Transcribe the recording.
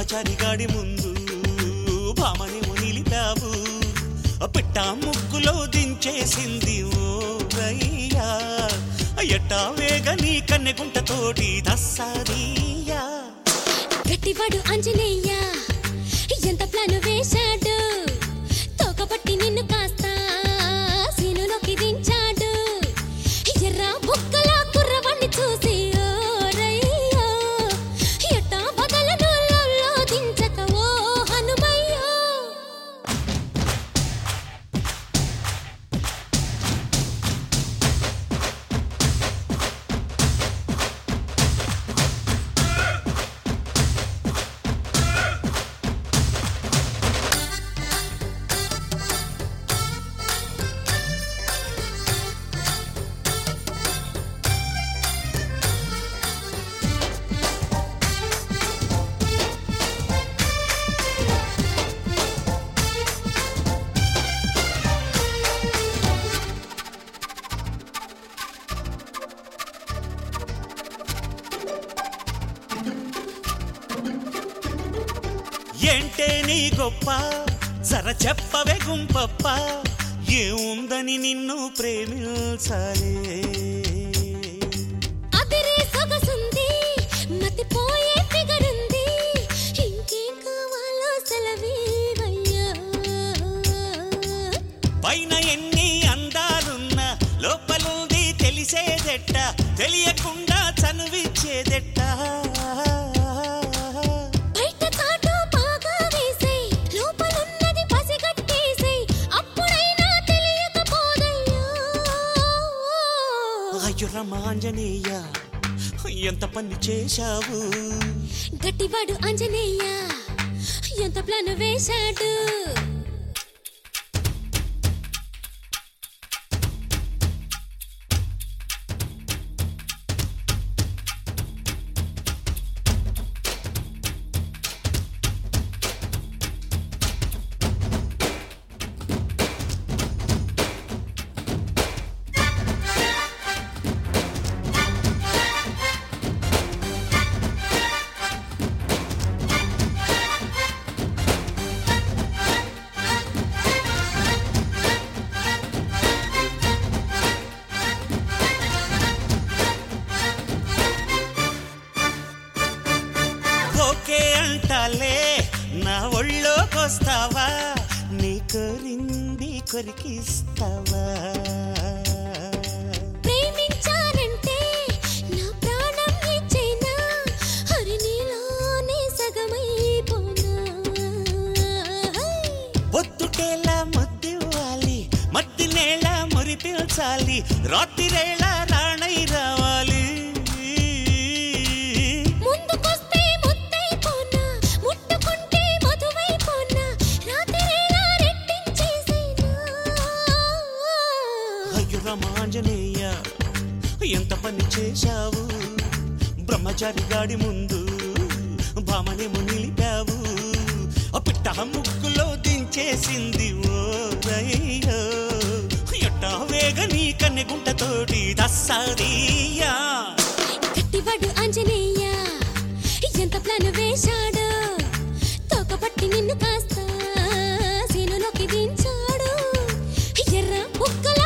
బ్రహ్మచారి గాడి ముందు భామని నిలిపావు పిట్ట ముగ్గులో దించేసింది ఓ రయ్యా ఎట్టా వేగ నీ కన్నెగుంటతోటి దస్సారియా గట్టివాడు అంజనేయ ఎంత ప్లాన్ వేశాడు తోకపట్టి నిన్ను కాస్త సీనులోకి దించాడు ఎర్ర బుక్కల కుర్రవాణ్ణి చూసి ఓ రయ్యో ఎట్టా వదలను లొల్లో దించక ఓ హనుమయ్యో ఏంటే నీ గొప్ప జర చెప్పవే గుంపప్ప ఏముందని నిన్ను ప్రేమించాలే అదిరే సొగసుంది మతిపోయే ఫిగరుంది ఇంకేం కావాలో సెలవీవయ్యా పైన ఎన్ని అందాలున్నా లోపలుంది తెలిసేదెట్ట తెలియకుండా చనువిచ్చేదెట్ట బయట చాటు బాగా వేసేయ్ లోపలున్నది పసిగట్టేసేయ్ అప్పుడైనా తెలియకపోదయ్యా అయ్యో రమాంజనేయ ఎంత పని చేశావు గట్టివాడు ఆంజనేయ ఎంత ప్లాన్ వేశాడు ఓకే అంటాలే నా ఒళ్ళోకొస్తావా నీ కోరింది కొరికిస్తావా ప్రేమించానంటే నా ప్రాణం ఇచ్చేనా హరి నీలోనే సగమైపోనా పొద్దుటేలా మద్దివ్వాలి మద్ది నేల మురిపించాలి రాత్రిరేళ రాణై రావాలి ముందుకొస్తే ముద్దైపోనా ముట్టుకుంటే మధువైపోనా రాత్రిరేళ రెట్టించేసేనా అయ్యో రామాంజనేయ ఎంత పని చేశావు బ్రహ్మచారి గాడి ముందు భామనేమో నిలిపావు ఆ పిట్ట ముగ్గులో దించేసింది ఓ రయ్యో ఎట్టా వేగ నీ కన్నెగుంటతోటి దస్సారియా గట్టివాడు ఆంజనేయ ఎంత ప్లాన్ వేశాడు తోకపట్టి నిన్ను కాస్త సీనులోకి దించాడు ఎర్ర బుక్కల